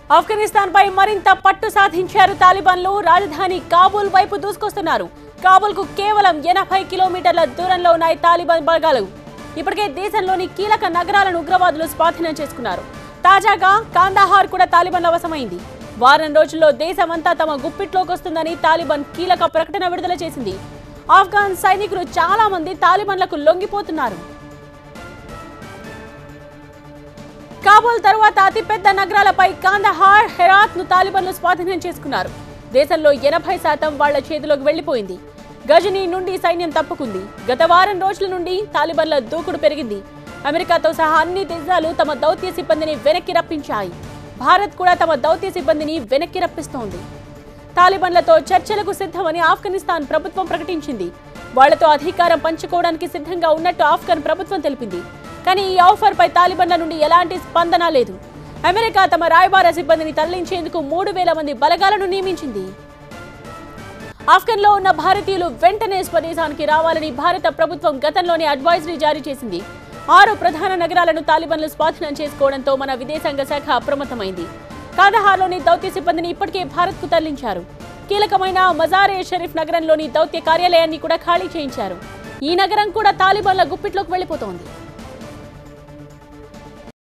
ఆఫ్ఘనిస్తాన్ పై మరింత పట్టు సాధించారు తాలిబాన్లు రాజధాని కాబూల్ వైపు దూసుకొస్తున్నారు కాబూల్ కు కేవలం ఎనభై కిలోమీటర్ల దూరంలో ఉన్నాయి తాలిబాన్ బలగాలు ఇప్పటికే దేశంలోని కీలక నగరాలను ఉగ్రవాదులు స్వాధీనం చేసుకున్నారు తాజాగా కాందాహార్ కూడా తాలిబాన్ల వశమైంది వారం రోజుల్లో దేశమంతా తమ గుప్పిట్లోకి వస్తుందని తాలిబాన్ కీలక ప్రకటన విడుదల చేసింది ఆఫ్ఘాన్ సైనికులు చాలా మంది తాలిబాన్లకు లొంగిపోతున్నారు కాబూల్ తరువాత అతిపెద్ద నగరాలపై కాందహార్ హెరాత్ ను తాలిబాన్లు స్వాధీనం చేసుకున్నారు దేశంలో ఎనభై శాతం వాళ్ల చేతిలోకి వెళ్లిపోయింది గజనీ నుండి సైన్యం తప్పుకుంది గత వారం రోజుల నుండి తాలిబాన్ల దూకుడు పెరిగింది అమెరికాతో సహా అన్ని దేశాలు తమ దౌత్య సిబ్బందిని వెనక్కి రప్పించాయి భారత్ కూడా తమ దౌత్య సిబ్బందిని వెనక్కి రప్పిస్తోంది తాలిబాన్లతో చర్చలకు సిద్ధమని ఆఫ్ఘనిస్తాన్ ప్రభుత్వం ప్రకటించింది వాళ్లతో అధికారం పంచుకోవడానికి సిద్ధంగా ఉన్నట్టు ఆఫ్ఘన్ ప్రభుత్వం తెలిపింది కానీ ఈ ఆఫర్ పై తాలిబాన్ల నుండి ఎలాంటి స్పందన లేదు అమెరికా తమ రాయబార సిబ్బందిని తరలించేందుకు మూడు వేల మంది బలగాలను నియమించింది ఆఫ్ఘన్లో ఉన్న భారతీయులు వెంటనే స్వదేశానికి రావాలని భారత ప్రభుత్వం గతంలోనే అడ్వైజరీ జారీ చేసింది ఆరు ప్రధాన నగరాలను తాలిబాన్లు స్వాధీనం చేసుకోవడంతో మన విదేశాంగ శాఖ అప్రమత్తమైంది కాందహార్లోని దౌత్య సిబ్బందిని ఇప్పటికే భారత్కు తరలించారు కీలకమైన మజారే షరీఫ్ నగరంలోని దౌత్య కార్యాలయాన్ని కూడా ఖాళీ చేయించారు ఈ నగరం కూడా తాలిబాన్ల గుప్పిట్లోకి వెళ్లిపోతోంది